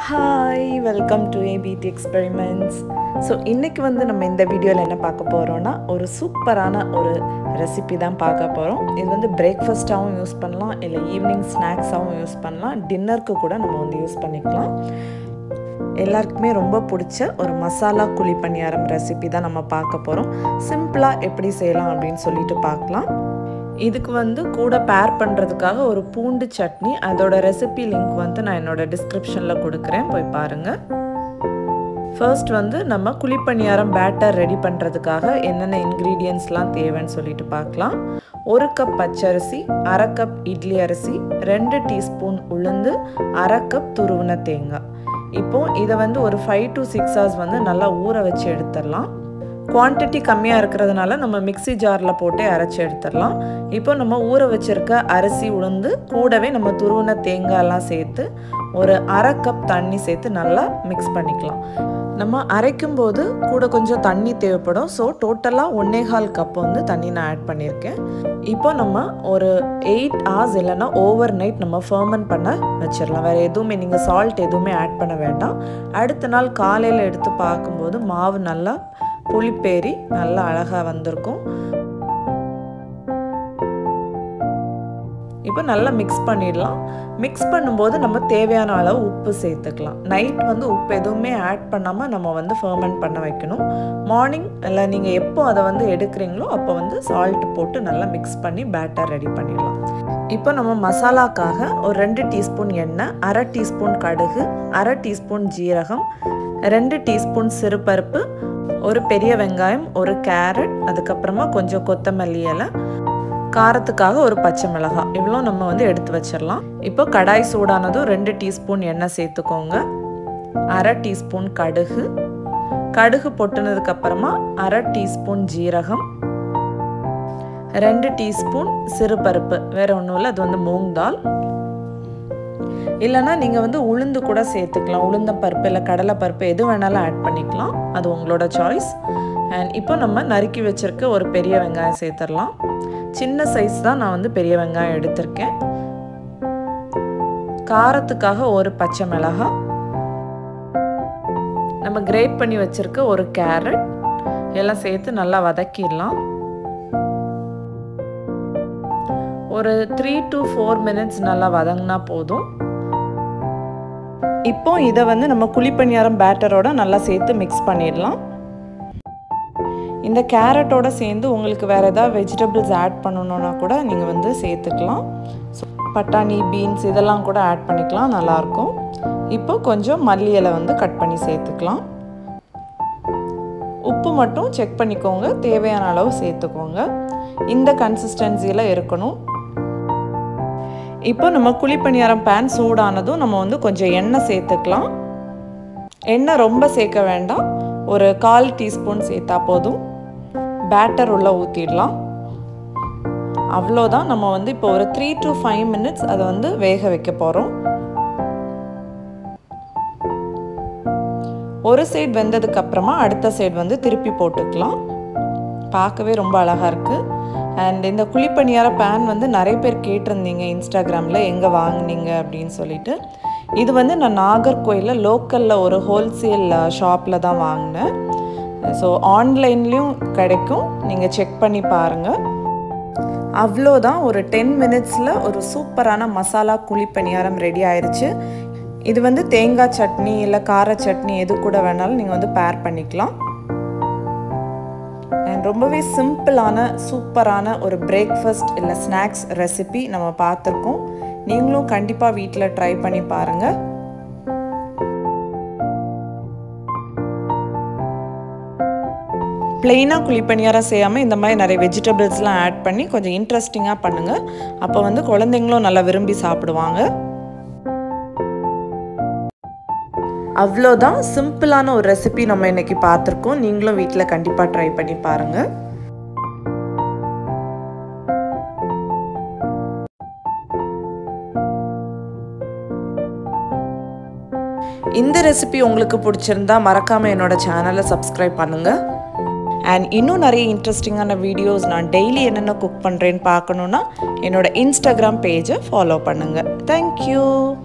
hi welcome to ABT experiments so இன்றைக்கி வந்து நம்ம இந்த வீடியோவில் என்ன பார்க்க போகிறோன்னா ஒரு சூப்பரான ஒரு ரெசிபி தான் பார்க்க போகிறோம் இது வந்து பிரேக்ஃபாஸ்ட்டாகவும் யூஸ் பண்ணலாம் இல்லை ஈவினிங் ஸ்நாக்ஸாகவும் யூஸ் பண்ணலாம் டின்னருக்கு கூட நம்ம வந்து யூஸ் பண்ணிக்கலாம் எல்லாருக்குமே ரொம்ப பிடிச்ச ஒரு மசாலா குழி பணியாரம் ரெசிபி தான் நம்ம பார்க்க போகிறோம் சிம்பிளாக எப்படி செய்யலாம் அப்படின்னு சொல்லிட்டு பார்க்கலாம் இதுக்கு வந்து கூட பேர் பண்ணுறதுக்காக ஒரு பூண்டு சட்னி அதோட ரெசிபி லிங்க் வந்து நான் என்னோடய டிஸ்கிரிப்ஷனில் கொடுக்குறேன் போய் பாருங்கள் ஃபர்ஸ்ட் வந்து நம்ம குழிப்பணியாரம் பேட்டர் ரெடி பண்ணுறதுக்காக என்னென்ன இன்க்ரீடியன்ஸ்லாம் தேவைன்னு சொல்லிட்டு பார்க்கலாம் ஒரு கப் பச்சரிசி அரை கப் இட்லி அரிசி ரெண்டு டீஸ்பூன் உளுந்து அரை கப் துருவின தேங்காய் இப்போ இதை வந்து ஒரு ஃபைவ் டு சிக்ஸ் ஹவர்ஸ் வந்து நல்லா ஊற வச்சு எடுத்துடலாம் குவான்டிட்டி கம்மியாக இருக்கிறதுனால நம்ம மிக்சி ஜாரில் போட்டு அரைச்சி எடுத்துடலாம் இப்போ நம்ம ஊற வச்சுருக்க அரிசி உளுந்து கூடவே நம்ம துருவின தேங்காயெல்லாம் சேர்த்து ஒரு அரை கப் தண்ணி சேர்த்து நல்லா மிக்ஸ் பண்ணிக்கலாம் நம்ம அரைக்கும் போது கூட கொஞ்சம் தண்ணி தேவைப்படும் ஸோ டோட்டலாக ஒன்னே கால் கப் வந்து தண்ணி நான் ஆட் பண்ணியிருக்கேன் இப்போ நம்ம ஒரு எயிட் ஹவர்ஸ் இல்லைன்னா ஓவர் நைட் நம்ம ஃபர்மன் பண்ண வச்சிடலாம் வேறு எதுவுமே நீங்கள் சால்ட் எதுவுமே ஆட் பண்ண வேண்டாம் அடுத்த நாள் காலையில் எடுத்து பார்க்கும்போது மாவு நல்லா புளிப்பேறி நல்லா அழகாக வந்திருக்கும் இப்போ நல்லா மிக்ஸ் பண்ணிடலாம் மிக்ஸ் பண்ணும்போது நம்ம தேவையான அளவு உப்பு சேர்த்துக்கலாம் நைட் வந்து உப்பு எதுவுமே ஆட் பண்ணாமல் நம்ம வந்து ஃபர்மெண்ட் பண்ண வைக்கணும் மார்னிங் இல்லை நீங்கள் எப்போ அதை வந்து எடுக்கிறீங்களோ அப்போ வந்து சால்ட் போட்டு நல்லா மிக்ஸ் பண்ணி பேட்டர் ரெடி பண்ணிடலாம் இப்போ நம்ம மசாலாக்காக ஒரு ரெண்டு டீஸ்பூன் எண்ணெய் அரை டீஸ்பூன் கடுகு அரை டீஸ்பூன் ஜீரகம் ரெண்டு டீஸ்பூன் சிறுபருப்பு ஒரு பெரிய வெங்காயம் ஒரு கேரட் அதுக்கப்புறமா கொஞ்சம் கொத்தமல்லி இலை காரத்துக்காக ஒரு பச்சை மிளகாய் இவ்வளோ நம்ம வந்து எடுத்து வச்சிடலாம் இப்போ கடாய் சூடானதும் ரெண்டு டீஸ்பூன் எண்ணெய் சேர்த்துக்கோங்க அரை டீஸ்பூன் கடுகு கடுகு பொட்டுனதுக்கு அப்புறமா அரை டீஸ்பூன் ஜீரகம் ரெண்டு டீஸ்பூன் சிறுபருப்பு வேற ஒன்றும் இல்லை அது வந்து மூங் தால் இல்லைனா நீங்கள் வந்து உளுந்து கூட சேர்த்துக்கலாம் உளுந்த பருப்பு இல்லை கடலை பருப்பு எது வேணாலும் ஆட் பண்ணிக்கலாம் அது உங்களோட சாய்ஸ் அண்ட் இப்போ நம்ம நறுக்கி வச்சுருக்க ஒரு பெரிய வெங்காயம் சேர்த்துடலாம் சின்ன சைஸ் தான் நான் வந்து பெரிய வெங்காயம் எடுத்திருக்கேன் காரத்துக்காக ஒரு பச்சை மிளகாய் நம்ம கிரேட் பண்ணி வச்சுருக்க ஒரு கேரட் எல்லாம் சேர்த்து நல்லா வதக்கிடலாம் ஒரு த்ரீ டு ஃபோர் மினிட்ஸ் நல்லா வதங்கினா போதும் இப்போ இதை வந்து நம்ம குழிப்பணியாரம் பேட்டரோட நல்லா சேர்த்து மிக்ஸ் பண்ணிடலாம் இந்த கேரட்டோட சேர்ந்து உங்களுக்கு வேறு ஏதாவது வெஜிடபிள்ஸ் ஆட் பண்ணணுன்னா கூட நீங்கள் வந்து சேர்த்துக்கலாம் ஸோ பட்டாணி பீன்ஸ் இதெல்லாம் கூட ஆட் பண்ணிக்கலாம் நல்லாயிருக்கும் இப்போ கொஞ்சம் மல்லி இலை வந்து கட் பண்ணி சேர்த்துக்கலாம் உப்பு மட்டும் செக் பண்ணிக்கோங்க தேவையான அளவு சேர்த்துக்கோங்க இந்த கன்சிஸ்டன்சியில் இருக்கணும் இப்போ நம்ம குழிப்பணியாரம் பேன் சூடானதும் நம்ம வந்து கொஞ்சம் எண்ணெய் சேர்த்துக்கலாம் எண்ணெய் ரொம்ப சேர்க்க வேண்டாம் ஒரு கால் டீஸ்பூன் சேர்த்தா போதும் பேட்டர் உள்ள ஊற்றிடலாம் அவ்வளோதான் நம்ம வந்து இப்போ ஒரு த்ரீ டு ஃபைவ் மினிட்ஸ் அதை வந்து வேக வைக்க போகிறோம் ஒரு சைடு வெந்ததுக்கு அப்புறமா அடுத்த சைடு வந்து திருப்பி போட்டுக்கலாம் பார்க்கவே ரொம்ப அழகாக இருக்குது அண்ட் இந்த குழிப்பணியார பேன் வந்து நிறைய பேர் கேட்டிருந்தீங்க இன்ஸ்டாகிராமில் எங்கே வாங்கினீங்க அப்படின்னு சொல்லிட்டு இது வந்து நான் நாகர்கோயிலில் லோக்கலில் ஒரு ஹோல்சேல் ஷாப்பில் தான் வாங்கினேன் ஸோ ஆன்லைன்லேயும் கிடைக்கும் நீங்கள் செக் பண்ணி பாருங்கள் அவ்வளோதான் ஒரு டென் மினிட்ஸில் ஒரு சூப்பரான மசாலா குழிப்பணியாரம் ரெடி ஆயிடுச்சு இது வந்து தேங்காய் சட்னி இல்லை கார சட்னி எது கூட வேணாலும் நீங்கள் வந்து பேர் பண்ணிக்கலாம் அண்ட் ரொம்பவே சிம்பிளான சூப்பரான ஒரு பிரேக்ஃபாஸ்ட் இல்லை ஸ்நாக்ஸ் ரெசிபி நம்ம பார்த்துருக்கோம் நீங்களும் கண்டிப்பாக வீட்டில் ட்ரை பண்ணி பாருங்கள் பிளெயினாக குழிப்பணியாரம் செய்யாமல் இந்த மாதிரி நிறைய வெஜிடபிள்ஸ்லாம் ஆட் பண்ணி கொஞ்சம் இன்ட்ரெஸ்டிங்காக பண்ணுங்கள் அப்போ வந்து குழந்தைங்களும் நல்லா விரும்பி சாப்பிடுவாங்க அவ்வளோதான் சிம்பிளான ஒரு ரெசிபி நம்ம இன்றைக்கி பார்த்துருக்கோம் நீங்களும் வீட்டில் கண்டிப்பாக ட்ரை பண்ணி பாருங்கள் இந்த ரெசிபி உங்களுக்கு பிடிச்சிருந்தா மறக்காமல் என்னோட சேனலை சப்ஸ்கிரைப் பண்ணுங்கள் அண்ட் இன்னும் நிறைய இன்ட்ரெஸ்டிங்கான வீடியோஸ் நான் டெய்லி என்னென்ன குக் பண்ணுறேன்னு பார்க்கணுன்னா என்னோட இன்ஸ்டாகிராம் பேஜை ஃபாலோ பண்ணுங்கள் தேங்க்யூ